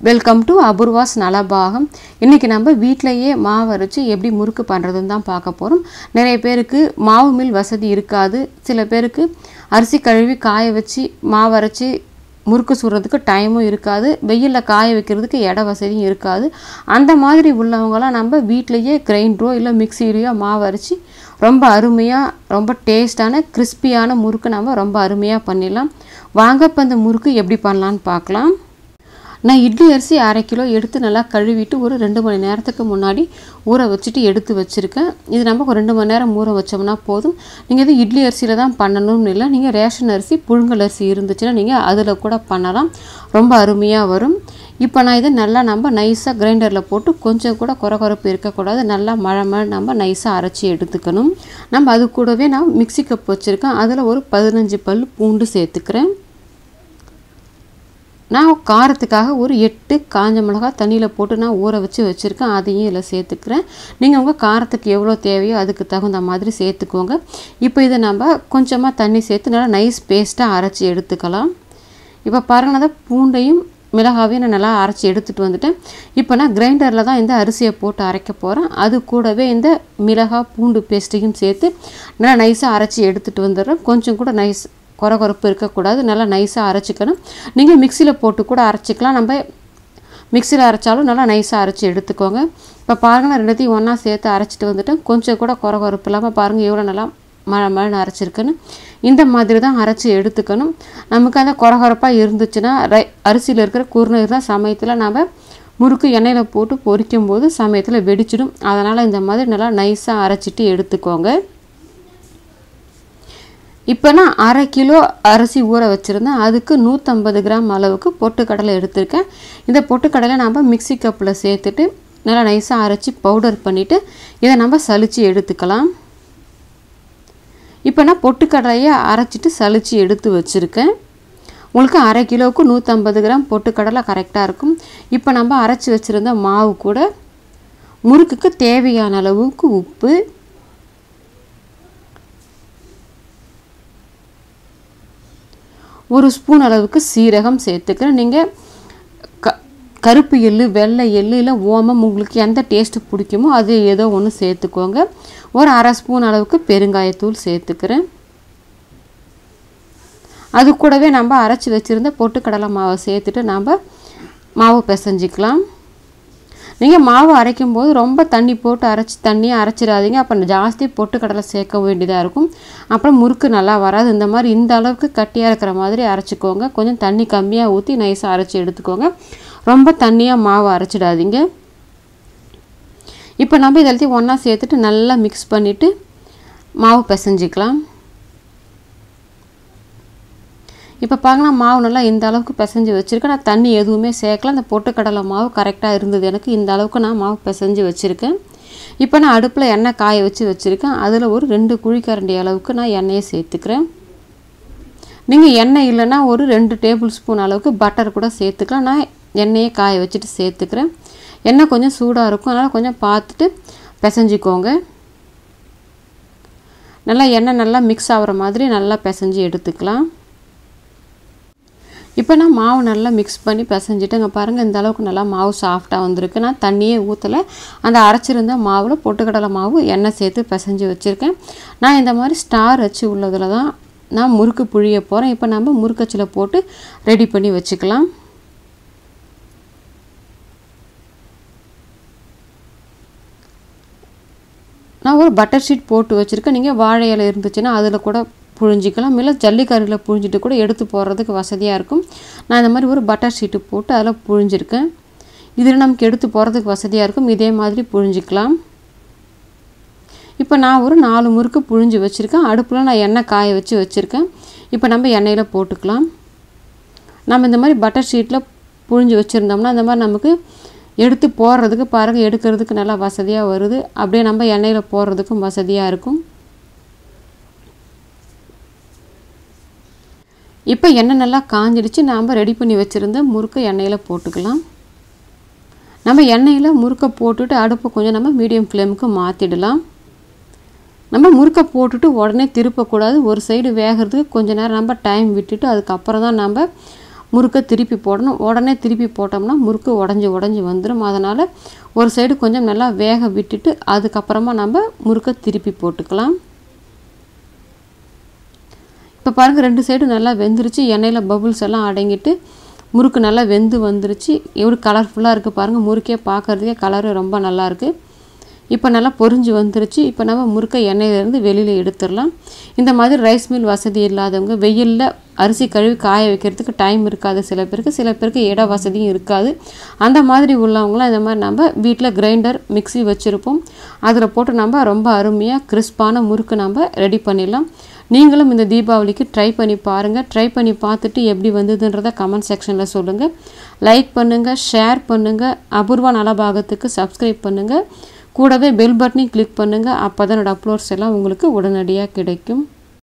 welcome to Apoorva's நலபாகம் இன்றைக்கி நம்ம வீட்டிலையே மாவு அரைச்சி எப்படி முறுக்கு பண்ணுறதுன்னு தான் பார்க்க போகிறோம் நிறைய பேருக்கு மாவு மில் வசதி இருக்காது சில பேருக்கு அரிசி கழுவி காய வச்சு மாவு அரைச்சி முறுக்கு சுடுறதுக்கு டைமும் இருக்காது வெயிலில் காய வைக்கிறதுக்கு இட வசதியும் இருக்காது அந்த மாதிரி உள்ளவங்களாம் நம்ம வீட்டிலையே கிரைண்டரோ இல்லை மிக்சிலையோ மாவு அரைச்சி ரொம்ப அருமையாக ரொம்ப டேஸ்டான கிறிஸ்பியான முறுக்கு நம்ம ரொம்ப அருமையாக பண்ணிடலாம் வாங்க இப்போ இந்த முறுக்கு எப்படி பண்ணலான்னு பார்க்கலாம் நான் இட்லி அரிசி அரை கிலோ எடுத்து நல்லா கழுவிட்டு ஒரு ரெண்டு மணி நேரத்துக்கு முன்னாடி ஊற வச்சுட்டு எடுத்து வச்சுருக்கேன் இது நம்ம ஒரு ரெண்டு மணி நேரம் ஊற வச்சோம்னா போதும் நீங்கள் இது இட்லி அரிசியில் தான் பண்ணணும்னு இல்லை நீங்கள் ரேஷன் அரிசி புழுங்கல் அரிசி இருந்துச்சுன்னா நீங்கள் அதில் கூட பண்ணலாம் ரொம்ப அருமையாக வரும் இப்போ நான் இதை நல்லா நம்ம நைஸாக கிரைண்டரில் போட்டு கொஞ்சம் கூட குறை குறைப்பு இருக்கக்கூடாது நல்லா மழை மழை நம்ம நைஸாக அரைச்சி எடுத்துக்கணும் நம்ம அது கூடவே நான் மிக்சி கப் வச்சுருக்கேன் அதில் ஒரு பதினஞ்சு பல் பூண்டு சேர்த்துக்கிறேன் நான் காரத்துக்காக ஒரு எட்டு காஞ்ச மிளகா தண்ணியில் போட்டு நான் ஊற வச்சு வச்சுருக்கேன் அதையும் இதில் சேர்த்துக்கிறேன் நீங்கள் உங்கள் காரத்துக்கு எவ்வளோ தேவையோ அதுக்கு தகுந்த மாதிரி சேர்த்துக்கோங்க இப்போ இதை நம்ம கொஞ்சமாக தண்ணி சேர்த்து நல்லா நைஸ் பேஸ்ட்டாக அரைச்சி எடுத்துக்கலாம் இப்போ பாருங்கள் நான் பூண்டையும் மிளகாவையும் நான் நல்லா அரைச்சி எடுத்துகிட்டு வந்துட்டேன் இப்போ நான் கிரைண்டரில் தான் இந்த அரிசியை போட்டு அரைக்க போகிறேன் அது கூடவே இந்த மிளகா பூண்டு பேஸ்ட்டையும் சேர்த்து நல்லா நைஸாக அரைச்சி எடுத்துகிட்டு வந்துடுறேன் கொஞ்சம் கூட நைஸ் குறை குறைப்பு இருக்கக்கூடாது நல்லா நைஸாக அரைச்சிக்கணும் நீங்கள் மிக்சியில் போட்டு கூட அரைச்சிக்கலாம் நம்ம மிக்சியில் அரைச்சாலும் நல்லா நைஸாக அரைச்சி எடுத்துக்கோங்க இப்போ பாருங்கள் நான் ரெண்டுத்தையும் ஒன்றா சேர்த்து அரைச்சிட்டு வந்துட்டேன் கொஞ்சம் கூட குறை குறைப்பு இல்லாமல் பாருங்கள் எவ்வளோ நல்லா மழை மழைன்னு அரைச்சிருக்குன்னு இந்த மாதிரி தான் அரைச்சி எடுத்துக்கணும் நமக்கு அந்த குறை குறைப்பாக இருந்துச்சுன்னா ரை அரிசியில் இருக்கிற குருணை இருந்தால் சமயத்தில் நம்ம முறுக்கு எண்ணெயில் போட்டு பொரிக்கும் போது சமயத்தில் வெடிச்சிடும் அதனால் இந்த மாதிரி நல்லா நைஸாக அரைச்சிட்டு எடுத்துக்கோங்க இப்போ நான் அரை கிலோ அரிசி ஊற வச்சுருந்தேன் அதுக்கு நூற்றம்பது கிராம் அளவுக்கு பொட்டுக்கடலை எடுத்திருக்கேன் இந்த பொட்டுக்கடலை நம்ம மிக்சி கப்பில் சேர்த்துட்டு நல்லா நைஸாக அரைச்சி பவுடர் பண்ணிவிட்டு இதை நம்ம சலித்து எடுத்துக்கலாம் இப்போ நான் பொட்டுக்கடலையை அரைச்சிட்டு சலித்து எடுத்து வச்சுருக்கேன் உங்களுக்கு அரை கிலோவுக்கு நூற்றம்பது கிராம் பொட்டுக்கடலை கரெக்டாக இருக்கும் இப்போ நம்ம அரைச்சி வச்சுருந்த மாவு கூட முறுக்குக்கு தேவையான அளவுக்கு உப்பு ஒரு ஸ்பூன் அளவுக்கு சீரகம் சேர்த்துக்கிறேன் நீங்கள் க கருப்பு எள்ளு வெள்ளை எள்ளு இல்லை ஓமம் உங்களுக்கு எந்த டேஸ்ட்டு பிடிக்குமோ அது ஏதோ ஒன்று சேர்த்துக்கோங்க ஒரு அரை ஸ்பூன் அளவுக்கு பெருங்காயத்தூள் சேர்த்துக்கிறேன் அது கூடவே நம்ம அரைச்சி வச்சுருந்த பொட்டுக்கடலை மாவை சேர்த்துட்டு நம்ம மாவு பிசைஞ்சிக்கலாம் நீங்கள் மாவு அரைக்கும் போது ரொம்ப தண்ணி போட்டு அரைச்சி தண்ணியை அரைச்சிடாதீங்க அப்போ ஜாஸ்தி பொட்டுக்கடலை சேர்க்க வேண்டியதாக இருக்கும் அப்புறம் முறுக்கு நல்லா வராது இந்த மாதிரி இந்த அளவுக்கு கட்டியாக இருக்கிற மாதிரி அரைச்சிக்கோங்க கொஞ்சம் தண்ணி கம்மியாக ஊற்றி நைஸாக அரைச்சி எடுத்துக்கோங்க ரொம்ப தண்ணியாக மாவு அரைச்சிடாதீங்க இப்போ நம்ம இதெல்லாத்தையும் ஒன்றா சேர்த்துட்டு நல்லா மிக்ஸ் பண்ணிவிட்டு மாவு பிசைஞ்சிக்கலாம் இப்போ பாருங்கன்னா மாவு நல்லா இந்த அளவுக்கு பிசைஞ்சு வச்சுருக்கேன் நான் தண்ணி எதுவுமே சேர்க்கல அந்த பொட்டுக்கடலை மாவு கரெக்டாக இருந்தது எனக்கு இந்த அளவுக்கு நான் மாவு பிசைஞ்சு வச்சுருக்கேன் இப்போ நான் அடுப்பில் எண்ணெய் காய வச்சு வச்சுருக்கேன் அதில் ஒரு ரெண்டு குழிக்கரண்டி அளவுக்கு நான் எண்ணெயை சேர்த்துக்கிறேன் நீங்கள் எண்ணெய் இல்லைன்னா ஒரு ரெண்டு டேபிள் ஸ்பூன் அளவுக்கு பட்டர் கூட சேர்த்துக்கலாம் நான் எண்ணெயை காய வச்சுட்டு சேர்த்துக்கிறேன் எண்ணெய் கொஞ்சம் சூடாக இருக்கும் அதனால் கொஞ்சம் பார்த்துட்டு பிசைஞ்சிக்கோங்க நல்லா எண்ணெய் நல்லா மிக்ஸ் ஆகிற மாதிரி நல்லா பிசைஞ்சு எடுத்துக்கலாம் இப்போ நான் மாவு நல்லா மிக்ஸ் பண்ணி பிசைஞ்சிட்டு இங்கே பாருங்கள் இந்த அளவுக்கு நல்லா மாவு சாஃப்டாக வந்திருக்கு நான் தண்ணியே ஊற்றலை அந்த அரைச்சிருந்த மாவில் பொட்டுக்கடலை மாவு எண்ணெய் சேர்த்து பிசைஞ்சு வச்சுருக்கேன் நான் இந்த மாதிரி ஸ்டார் வச்சு உள்ளதில் தான் நான் முறுக்கு புழிய போகிறேன் இப்போ நம்ம முறுக்கச்சில் போட்டு ரெடி பண்ணி வச்சுக்கலாம் நான் ஒரு பட்டர் ஷீட் போட்டு வச்சுருக்கேன் நீங்கள் வாழை இலை இருந்துச்சுன்னா அதில் கூட புழிஞ்சிக்கலாம் இல்லை ஜல்லிக்கரியில் புழிஞ்சிட்டு கூட எடுத்து போடுறதுக்கு வசதியாக இருக்கும் நான் இந்த மாதிரி ஒரு பட்டர் ஷீட்டு போட்டு அதில் புழிஞ்சிருக்கேன் இதில் நமக்கு எடுத்து போகிறதுக்கு வசதியாக இருக்கும் இதே மாதிரி புழிஞ்சிக்கலாம் இப்போ நான் ஒரு நாலு முறுக்கு புழிஞ்சு வச்சுருக்கேன் அடுப்பில் நான் எண்ணெய் காய வச்சு வச்சுருக்கேன் இப்போ நம்ம எண்ணெயில் போட்டுக்கலாம் நம்ம இந்த மாதிரி பட்டர் ஷீட்டில் புழிஞ்சு வச்சுருந்தோம்னா இந்த மாதிரி நமக்கு எடுத்து போடுறதுக்கு பாருங்கள் எடுக்கிறதுக்கு நல்லா வசதியாக வருது அப்படியே நம்ம எண்ணெயில் போடுறதுக்கும் வசதியாக இருக்கும் இப்போ எண்ணெய் நல்லா காஞ்சிடுச்சு நாம் ரெடி பண்ணி வச்சுருந்த முறுக்கை எண்ணெயில் போட்டுக்கலாம் நம்ம எண்ணெயில் முறுக்கை போட்டுட்டு அடுப்பை கொஞ்சம் நம்ம மீடியம் ஃப்ளேமுக்கு மாற்றிடலாம் நம்ம முறுக்கை போட்டுட்டு உடனே திருப்பக்கூடாது ஒரு சைடு வேகிறதுக்கு கொஞ்ச நேரம் நம்ம டைம் விட்டுட்டு அதுக்கப்புறம் தான் நம்ம முறுக்கை திருப்பி போடணும் உடனே திருப்பி போட்டோம்னா முறுக்கு உடஞ்சி உடஞ்சி வந்துடும் அதனால் ஒரு சைடு கொஞ்சம் நல்லா வேக விட்டுட்டு அதுக்கப்புறமா நம்ம முறுக்கை திருப்பி போட்டுக்கலாம் இப்போ பாருங்கள் ரெண்டு சைடு நல்லா வெந்துருச்சு எண்ணெயில் பபுள்ஸ் எல்லாம் அடங்கிட்டு முறுக்கு நல்லா வெந்து வந்துருச்சு எவ்வளோ கலர்ஃபுல்லாக இருக்குது பாருங்கள் முறுக்கே பார்க்குறதுக்கே கலரு ரொம்ப நல்லாயிருக்கு இப்போ நல்லா பொரிஞ்சு வந்துருச்சு இப்போ நம்ம முறுக்கை எண்ணெயிலேருந்து வெளியில் எடுத்துடலாம் இந்த மாதிரி ரைஸ் மில் வசதி இல்லாதவங்க வெயிலில் அரிசி கழுவி காய வைக்கிறதுக்கு டைம் இருக்காது சில பேருக்கு சில பேருக்கு இட வசதியும் இருக்காது அந்த மாதிரி உள்ளவங்களாம் இந்த மாதிரி நம்ம வீட்டில் கிரைண்டர் மிக்ஸி வச்சுருப்போம் அதில் போட்டு நம்ம ரொம்ப அருமையாக கிறிஸ்பான முறுக்கு நம்ம ரெடி பண்ணிடலாம் நீங்களும் இந்த தீபாவளிக்கு ட்ரை பண்ணி பாருங்கள் ட்ரை பண்ணி பார்த்துட்டு எப்படி வந்ததுன்றதை கமெண்ட் செக்ஷனில் சொல்லுங்கள் லைக் பண்ணுங்கள் ஷேர் பண்ணுங்கள் அபூர்வா நலபாகத்துக்கு சப்ஸ்கிரைப் பண்ணுங்கள் கூடவே பெல் பட்டனையும் கிளிக் பண்ணுங்கள் அப்போ தான் என்னோடய அப்லோட்ஸ் எல்லாம் உங்களுக்கு உடனடியாக கிடைக்கும்